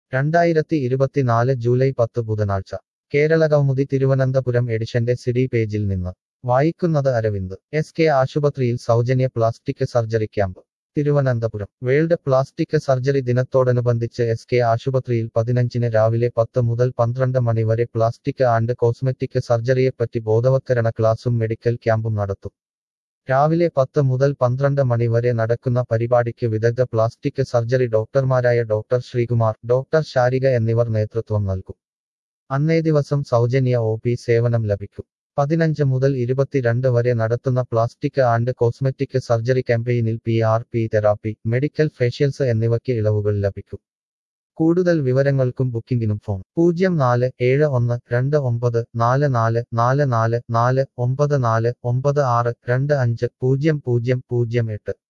രണ്ടായിരത്തി ഇരുപത്തിനാല് ജൂലൈ പത്ത് ബുധനാഴ്ച കേരള കൗമുദി തിരുവനന്തപുരം എഡിഷന്റെ സിഡി പേജിൽ നിന്ന് വായിക്കുന്നത് അരവിന്ദ് എസ് കെ ആശുപത്രിയിൽ സൗജന്യ plastic surgery camp Thiruvananthapuram world plastic surgery ദിനത്തോടനുബന്ധിച്ച് എസ് കെ ആശുപത്രിയിൽ പതിനഞ്ചിന് രാവിലെ പത്ത് മുതൽ പന്ത്രണ്ട് മണി വരെ പ്ലാസ്റ്റിക് ആൻഡ് കോസ്മെറ്റിക് സർജറിയെപ്പറ്റി ബോധവത്കരണ ക്ലാസും മെഡിക്കൽ ക്യാമ്പും നടത്തും രാവിലെ പത്ത് മുതൽ പന്ത്രണ്ട് മണി വരെ നടക്കുന്ന പരിപാടിക്ക് വിദഗ്ധ പ്ലാസ്റ്റിക് സർജറി ഡോക്ടർമാരായ ഡോക്ടർ ശ്രീകുമാർ ഡോക്ടർ ശാരിക എന്നിവർ നേതൃത്വം നൽകും അന്നേ ദിവസം സൗജന്യ ഒ പി സേവനം ലഭിക്കും പതിനഞ്ച് മുതൽ ഇരുപത്തിരണ്ട് വരെ നടത്തുന്ന പ്ലാസ്റ്റിക് ആൻഡ് കോസ്മെറ്റിക് സർജറി ക്യാമ്പയിനിൽ P R P therapy medical facials എന്നിവയ്ക്ക് ഇളവുകൾ ലഭിക്കും കൂടുതൽ വിവരങ്ങൾക്കും ബുക്കിംഗിനും ഫോൺ പൂജ്യം നാല് ഏഴ് ഒന്ന് രണ്ട് ഒമ്പത് നാല് നാല് നാല് നാല് നാല് ഒമ്പത് നാല് ഒമ്പത് ആറ് രണ്ട് അഞ്ച് പൂജ്യം പൂജ്യം പൂജ്യം എട്ട്